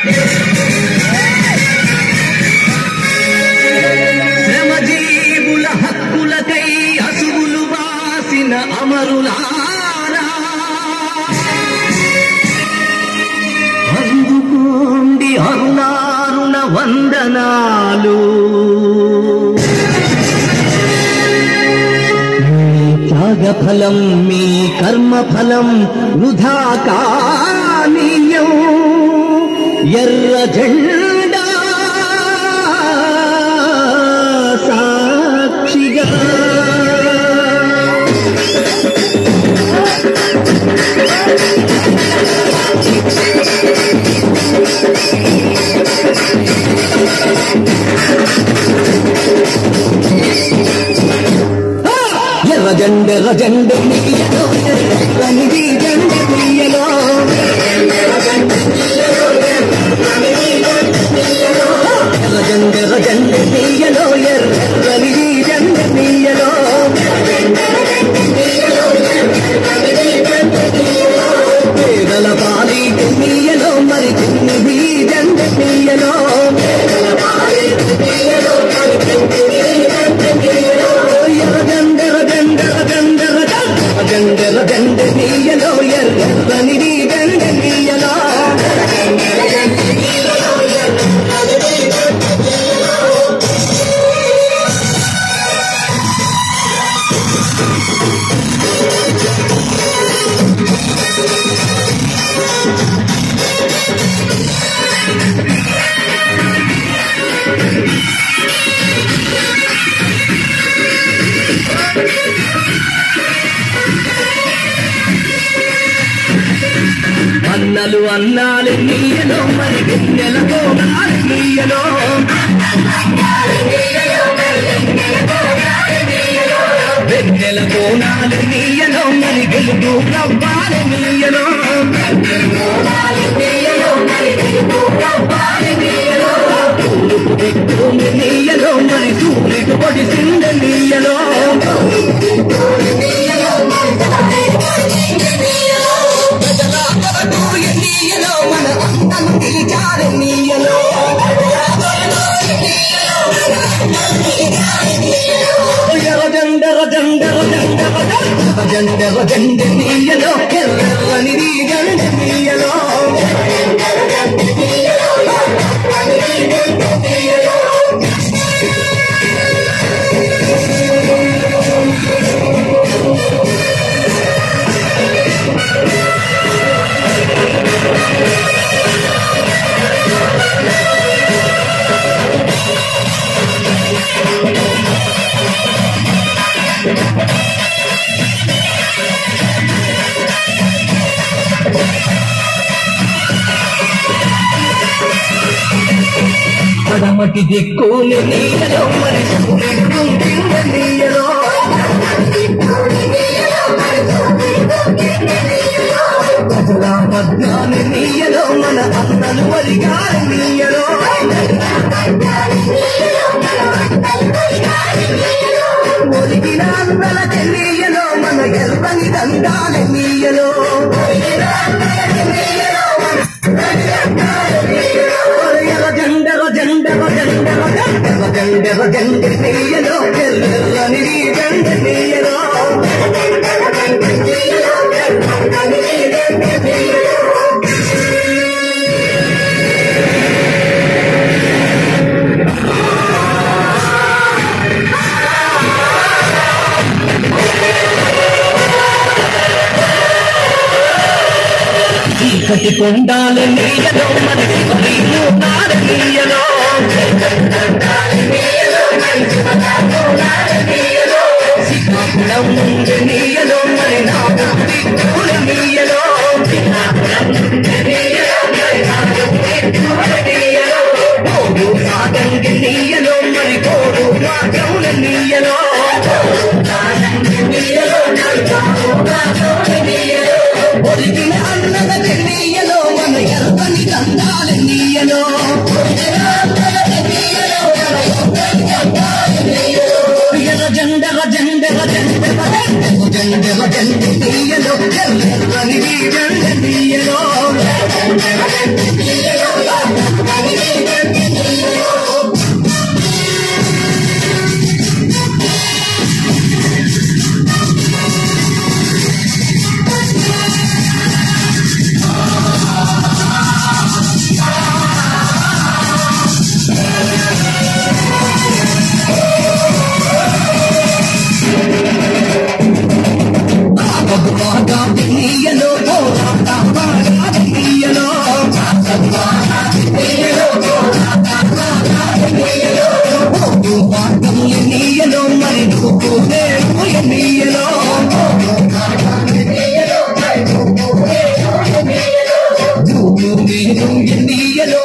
శ్రమజీవుల హక్కులకై అసువులు వాసిన అమరులారా అందుకోండి అరుణారుణ వందనాలు మీ త్యాగ ఫలం మీ కర్మ ఫలం వృధా కానీయం ఎర్ర జెండా సాక్షిగా ఎర్ర జెండ ఎర్ర జెండ నీయలో ఎర్రనిది జెండ నీయలో ఎర్ర జెండ ఎర్ర జెండ నీయలో ఎర్రనిది జెండ నీయలో పేదల పాలి నీయలో మరి చిన్నది జెండ నీయలో ఎర్రజెండ ఎర్రజెండ ఎర్రజెండ ఎర్రజెండ ఎర్రజెండ నీయలో ఎర్రనిది జెండ నీయలో అన్నలు అన్నాలు నీయలో మరి వెన్నెలతో నాలు నీయలో వెన్నెల కోణాలు నీయలో మరి వెలుగు రవ్వాలి నీయలో నీయలో మరి సూర్యుడు పొడిసింద నీయలో నీయలో మన అందం పిలిచారు నీయలో ఎర్రజెండ ఎర్రజెండ ఎర్రజెండ ఎర్రజెండ ఎర్రజెండ నీయలో ఎర్రని నీ జెండ నీయలో పడమటి దిక్కుని నీయలో మరి సూర్యుడు కింద నీయలో ప్రజల మధ్యాన్ని నీయలో మన అన్నలు వరిగాలి నీయలో ఒరిగిన అన్నల నీయలో మన ఎర్రని దండాలి నీయలో ఎర్రజెండ ఎర్రజెండ ఎర్రజెండ ఎర్రజెండ ఎర్రజెండ నీయలో ఎర్రని జెండ నీయలో చీకటి కొండాల నీయలో మనకి మరి మూడాల నీయలో శ్రీకాకుళం నుండి నీయలో మరి నా దిక్కుల నీయలో కోడు సాగంగి నీయలో మరి కోడు మాత్రముల నీయలో ఒరిగిన అన్నద నీయలో మన ఎర్రని దండాల నీయలో ఎర్ర జెండ జెండ జెండ జెండ జెండ నీయలో ఎర్రని జెండ నీయలో నేను ఎన్నియలో